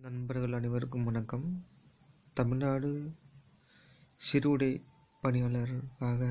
நண்பர்கள் அனைவருக்கும் வணக்கம் தமிழ்நாடு சிறுவுடை பணியாளருக்காக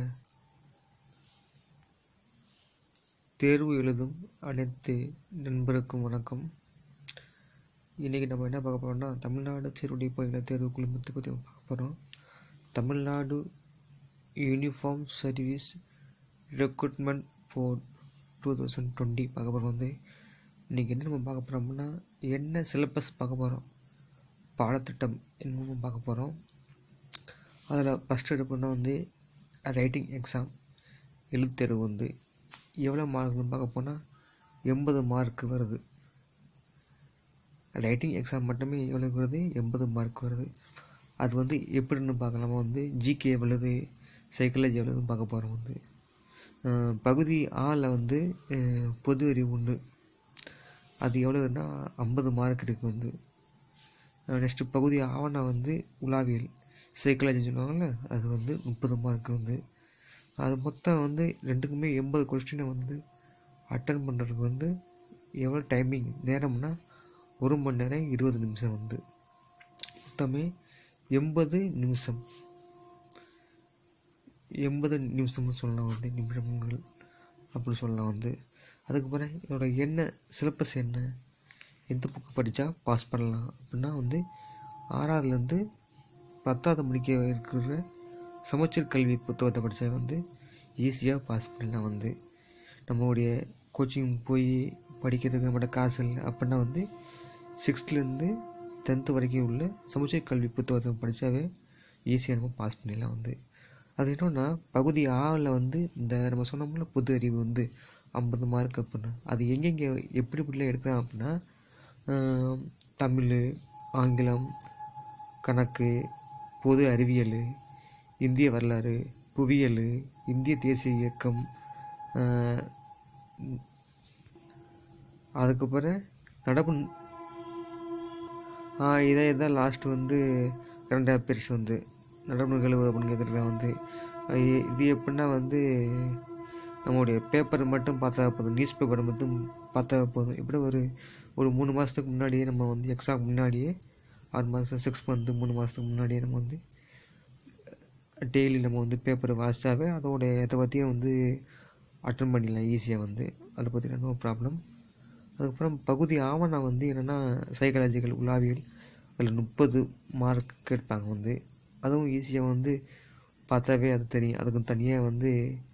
தேர்வு எழுதும் அனைத்து நண்பருக்கும் வணக்கம் இன்றைக்கி நம்ம என்ன பார்க்க போகிறோம்னா தமிழ்நாடு சிறுவுடை பணியாளர் தேர்வு குழுமத்தை பற்றி பார்க்க போகிறோம் Tamil Nadu uniform service recruitment board two thousand twenty பார்க்க போகிறோம் வந்து இன்றைக்கி என்ன நம்ம பார்க்க போகிறோம்னா என்ன சிலபஸ் பார்க்க போகிறோம் பாடத்திட்டம் என்னமோ பார்க்க போகிறோம் அதில் ஃபஸ்ட் எடுப்போம்னா வந்து ரைட்டிங் எக்ஸாம் எழுத்தேர்வு வந்து எவ்வளோ மார்க்னு பார்க்க போனால் எண்பது மார்க் வருது ரைட்டிங் எக்ஸாம் மட்டுமே எவ்வளோ வருது எண்பது மார்க் வருது அது வந்து எப்படின்னு பார்க்கலாமா வந்து ஜிகே எவ்வளவு சைக்காலஜி எவ்வளோன்னு பார்க்க போகிறோம் வந்து அஹ் பகுதி ஆவில் வந்து அஹ் பொது அறிவு ஒன்று அது எவ்வளோன்னா ஐம்பது மார்க் இருக்குது வந்து நெக்ஸ்ட்டு பகுதி ஆவணம் வந்து உலாவியல் சைக்காலஜி சொல்லுவாங்கள்ல அது வந்து முப்பது மார்க் வந்து அது மொத்தம் வந்து ரெண்டுக்குமே எண்பது கொஸ்டினை வந்து அட்டன் பண்ணுறதுக்கு வந்து எவ்வளோ டைமிங் நேரம்னா ஒரு மணி நேரம் இருபது நிமிஷம் வந்து மொத்தமே எண்பது நிமிஷம் எண்பது நிமிஷம்னு சொல்லலாம் வந்து நிமிஷங்கள் அப்படி சொல்லலாம் வந்து அதுக்கப்புறம் இதோட என்ன சிலபஸ் என்ன எந்த புக்கு படித்தா பாஸ் பண்ணலாம் அப்படின்னா வந்து ஆறாவதுலேருந்து பத்தாவது முடிக்க இருக்கிற சமச்சீர் கல்வி புத்தகத்தை படித்தா வந்து ஈஸியாக பாஸ் பண்ணலாம் வந்து நம்மளுடைய கோச்சிங் போய் படிக்கிறதுக்கு நம்மகிட்ட காசு இல்லை அப்படின்னா வந்து சிக்ஸ்த்லேருந்து டென்த்து வரைக்கும் உள்ள சமச்சீர் கல்வி புத்தகத்தை படித்தாவே ஈஸியாக நம்ம பாஸ் பண்ணிடலாம் வந்து அது என்னன்னா பகுதி ஆவில் வந்து இந்த நம்ம சொன்னோம்ல பொது அறிவு வந்து ஐம்பது மார்க் அப்படின்னா அது எங்கெங்கே எப்படி இப்படிலாம் எடுக்கிறான் அப்படின்னா ஆம், தமிழ் ஆங்கிலம் கணக்கு பொது அறிவியல் இந்திய வரலாறு புவியியல் இந்திய தேசிய இயக்கம் ஆஹ், அதுக்கப்புறம் நடப்பு ஆ இதே இதான் லாஸ்ட் வந்து கரண்ட் அஃபேர்ஸ் வந்து நடப்பு நிகழ்வு அப்படின்னு கேட்குறேன் வந்து அஹ் இ- இது எப்படின்னா வந்து நம்மளுடைய பேப்பர் மட்டும் பார்த்தா போதும் நியூஸ் பேப்பர் மட்டும் பார்த்தா போதும் இப்படி ஒரு ஒரு மூணு மாதத்துக்கு முன்னாடியே நம்ம வந்து எக்ஸாம் முன்னாடியே ஆறு மாதம் சிக்ஸ் மந்த்து மூணு மாதத்துக்கு முன்னாடியே நம்ம வந்து டெய்லி நம்ம வந்து பேப்பரை வாசித்தாவே அதோட இதை பற்றியும் வந்து அட்டன் பண்ணிடலாம் ஈஸியாக வந்து அதை பற்றி நோ ப்ராப்ளம் அதுக்கப்புறம் பகுதி ஆவணம் வந்து என்னென்னா சைக்காலஜிக்கல் உலாவியல் அதில் முப்பது மார்க் கேட்பாங்க வந்து அதுவும் ஈஸியாக வந்து பார்த்தாவே அது தெரியும் அதுக்கு தனியாக வந்து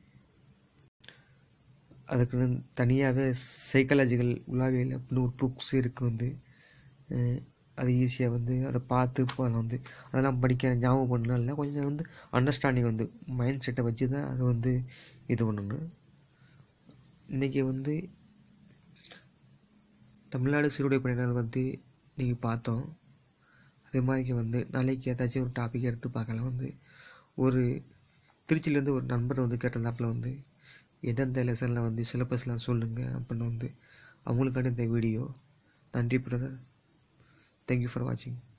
அதுக்குன்னு தனியாகவே சைக்காலஜிக்கல் உலாவியல் அப்படின்னு ஒரு புக்ஸ் இருக்குது வந்து அஹ் அது ஈஸியாக வந்து அதை பார்த்து போகலாம் வந்து அதெல்லாம் படிக்க ஞாபகம் பண்ணலாம் இல்லை கொஞ்சம் வந்து அண்டர்ஸ்டாண்டிங் வந்து மைண்ட் செட்டை வச்சு தான் அது வந்து இது பண்ணணும் இன்றைக்கி வந்து தமிழ்நாடு சிறுவடை பணியினர் வந்து நீங்கள் பார்த்தோம் அதே மாதிரி வந்து நாளைக்கு ஏதாச்சும் ஒரு டாபிக் எடுத்து பார்க்கலாம் வந்து ஒரு திருச்சியிலேருந்து ஒரு நண்பர் வந்து கேட்டிருந்தாப்புல வந்து எந்தெந்த லெசனில் வந்து சிலபஸ்லாம் சொல்லுங்கள் அப்படின்னு வந்து அவங்களுக்கான இந்த வீடியோ நன்றி பிரதர் தேங்க்யூ ஃபார் வாட்சிங்